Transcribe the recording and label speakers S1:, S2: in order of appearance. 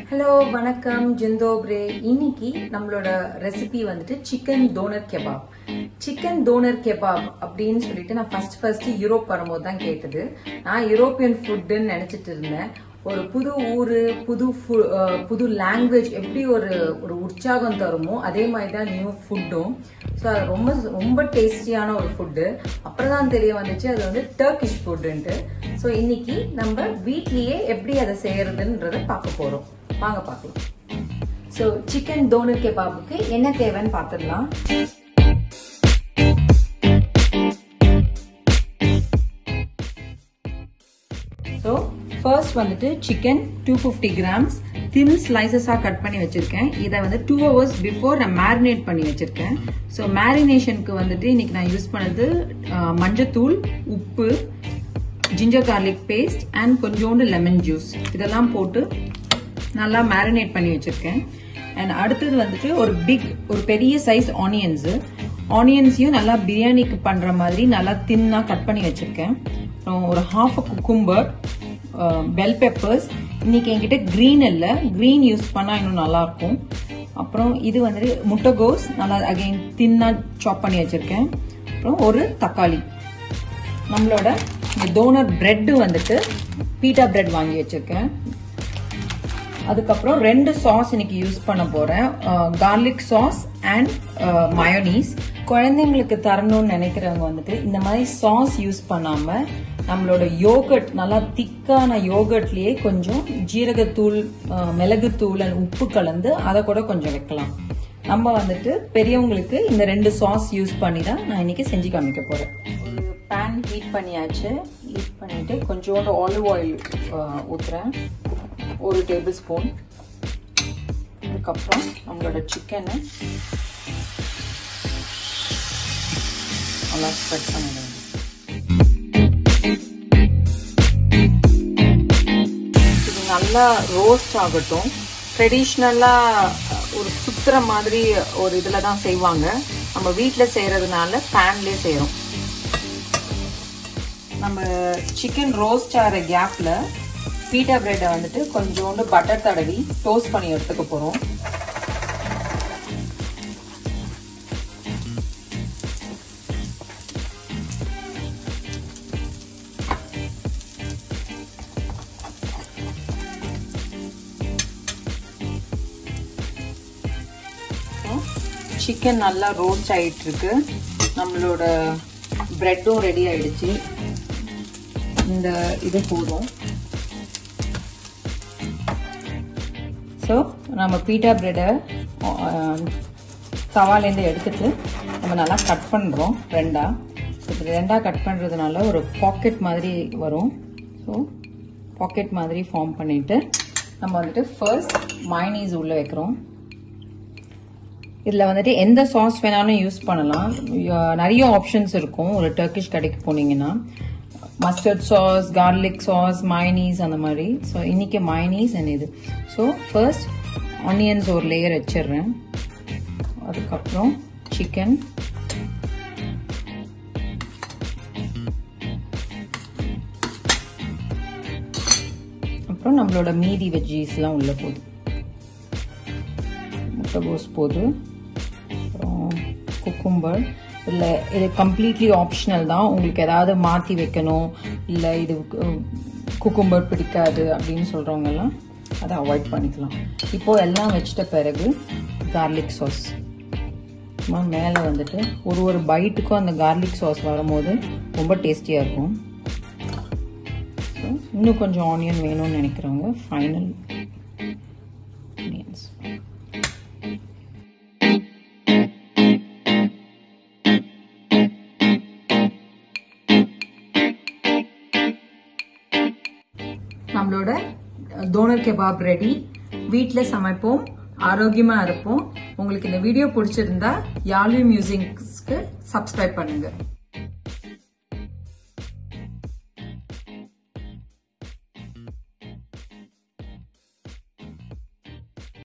S1: hello வணக்கம் ஜிந்தோப்ரே இன்னைக்கு நம்மளோட ரெசிபி வந்துட்டு chicken doner kebab chicken doner kebab அப்படின்னு சொல்லிட்டு நான் ஃபர்ஸ்ட் ஃபர்ஸ்ட் யூரோப் வரும்போது தான் கேட்டது நான் யூரோப்பியன் ஃபுட்டுன்னு நினைச்சிட்டு இருந்தேன் ஒரு புது ஊரு புது fu- அஹ், புது லாங்குவேஜ் எப்படி ஒரு ஒரு உற்சாகம் தருமோ அதே மாதிரி தான் நியூ ஃபுட்டும் ஸோ அது ரொம்ப ரொம்ப டேஸ்டியான ஒரு ஃபுட்டு அப்புறம் தான் தெரிய வந்துச்சு அது வந்து டர்க்கிஷ் ஃபுட்டுன்ட்டு ஸோ இன்னைக்கு நம்ம வீட்லயே எப்படி அதை செய்யறதுன்றத பார்க்க போறோம் வாங்க பார்க்கலாம் ஸோ சிக்கன் டோனர் கெபாபுக்கு என்ன தேவைன்னு பார்த்துடலாம் ஸோ ஃபர்ஸ்ட் வந்துட்டு chicken two fifty grams thin ஸ்லைசஸாக கட் பண்ணி வச்சிருக்கேன் இதை வந்து டூ ஹவர்ஸ் பிஃபோர் நான் மேரினேட் பண்ணி வச்சிருக்கேன் ஸோ மேரினேஷனுக்கு வந்துட்டு இன்னைக்கு நான் யூஸ் பண்ணது அஹ், மஞ்சத்தூள் உப்பு ஜிஞ்சர் கார்லிக் பேஸ்ட் அண்ட் கொஞ்சோண்டு லெமன் ஜூஸ் இதெல்லாம் போட்டு நல்லா மேரினேட் பண்ணி வச்சிருக்கேன் அண்ட் அடுத்தது வந்துட்டு ஒரு பிக் ஒரு பெரிய சைஸ் ஆனியன்ஸ் ஆனியன்ஸையும் நல்லா பிரியாணிக்கு பண்ற மாதிரி நல்லா தின்னா கட் பண்ணி வச்சிருக்கேன் அப்புறம் ஒரு half a cucumber bell peppers இன்னைக்கு என்கிட்ட க்ரீன் இல்லை க்ரீன் யூஸ் பண்ணா இன்னும் நல்லா இருக்கும் அப்புறம் இது வந்துட்டு முட்டைகோஸ் நல்லா அகைன் தின்னா சாப் பண்ணி வச்சிருக்கேன் அப்புறம் ஒரு தக்காளி நம்மளோட இந்த டோனர் பிரெட் வந்துட்டு பீட்டா பிரெட் வாங்கி வச்சிருக்கேன் அதுக்கப்புறம் ரெண்டு சாஸ் இன்னைக்கு யூஸ் பண்ண போறேன் கார்லிக் சாஸ் அண்ட் மயோனீஸ் குழந்தைங்களுக்கு தரணும்னு நினைக்கிறவங்க வந்துட்டு இந்த மாதிரி சாஸ் யூஸ் பண்ணாம நம்மளோட யோகட் நல்லா திக்கான யோகட்லயே கொஞ்சம் ஜீரகத்தூள் அஹ், மிளகுத்தூள் and உப்பு கலந்து அதை கூட கொஞ்சம் வைக்கலாம் நம்ம வந்துட்டு பெரியவங்களுக்கு இந்த ரெண்டு சாஸ் யூஸ் பண்ணி தான் நான் இன்னைக்கு செஞ்சு காமிக்க போறேன் ஒரு பேன் ஹீட் பண்ணியாச்சு ஹீட் பண்ணிட்டு கொஞ்சோண்டு ஆலிவ் ஆயில் ஊத்துறேன் ஒரு டேபிள் ஸ்பூன் அதுக்கப்புறம் நம்மளோட சிக்கனை நல்லா ஸ்ப்ரெட் பண்ணிடுங்க இது நல்லா ரோஸ்ட் ஆகட்டும் ட்ரெடிஷ்னலா ஒரு சுத்துற மாதிரி ஒரு இதுல தான் செய்வாங்க நம்ம வீட்ல செய்யறதுனால பேன்லயே செய்யறோம் நம்ம சிக்கன் ரோஸ்ட் ஆகிற கேப்ல பீட்டா பிரெட்டை வந்துட்டு கொஞ்சோண்டு பட்டர் தடவி டோஸ்ட் பண்ணி எடுத்துக்க போறோம் சிக்கன் நல்லா ரோஸ்ட் ஆயிட்டு இருக்கு நம்மளோட பிரெட்டும் ரெடி ஆயிடுச்சு இந்த இது போதும் ஸோ நம்ம பீட்டா பிரெட்டை தவாலேருந்து எடுத்துட்டு நம்ம நல்லா கட் பண்ணுறோம் ரெண்டா ஸோ இப்படி ரெண்டாக கட் பண்ணுறதுனால ஒரு பாக்கெட் மாதிரி வரும் ஸோ பாக்கெட் மாதிரி ஃபார்ம் பண்ணிட்டு நம்ம வந்துட்டு ஃபர்ஸ்ட் மைனீஸ் உள்ளே வைக்கிறோம் இதில் வந்துட்டு எந்த சாஸ் வேணாலும் யூஸ் பண்ணலாம் ய- நிறைய ஆப்ஷன்ஸ் இருக்கும் ஒரு டர்க்கிஷ் கடைக்கு போனீங்கன்னா mustard sauce garlic sauce mayonnaise அந்த மாதிரி ஸோ இன்னைக்கு மைனீஸ் அண்ட் இது ஸோ ஃபர்ஸ்ட் ஆனியன்ஸ் ஒரு லேயர் வச்சிடுறேன் அதுக்கப்புறம் சிக்கன் அப்புறம் நம்மளோட மீதி வெஜ்ஜீஸ்லாம் உள்ள போகுது முட்டைகோஸ் போது அப்புறம் குக்கும்பர் இல்லை இது கம்ப்ளீட்லி ஆப்ஷனல் தான் உங்களுக்கு ஏதாவது மாற்றி வைக்கணும் இல்லை இது குக்கும்பர் பிடிக்காது அப்படின்னு சொல்கிறவங்கெல்லாம் அதை அவாய்ட் பண்ணிக்கலாம் இப்போ எல்லாம் வச்சிட்ட பிறகு கார்லிக் சாஸ் சும்மா மேலே வந்துட்டு ஒரு ஒரு பைட்டுக்கும் அந்த கார்லிக் சாஸ் வரும்போது ரொம்ப டேஸ்டியாக இருக்கும் So, இன்னும் கொஞ்சம் ஆனியன் வேணும்னு நினைக்கிறவங்க ஃபைனல் ஆனியன்ஸ் நம்மளோட டோனர் கெபாப் ரெடி வீட்டில் சமைப்போம் ஆரோக்கியமா இருப்போம் உங்களுக்கு இந்த வீடியோ பிடிச்சிருந்தா யாழ்வி மியூசிக்ஸ்க்கு சப்ஸ்கிரைப் பண்ணுங்க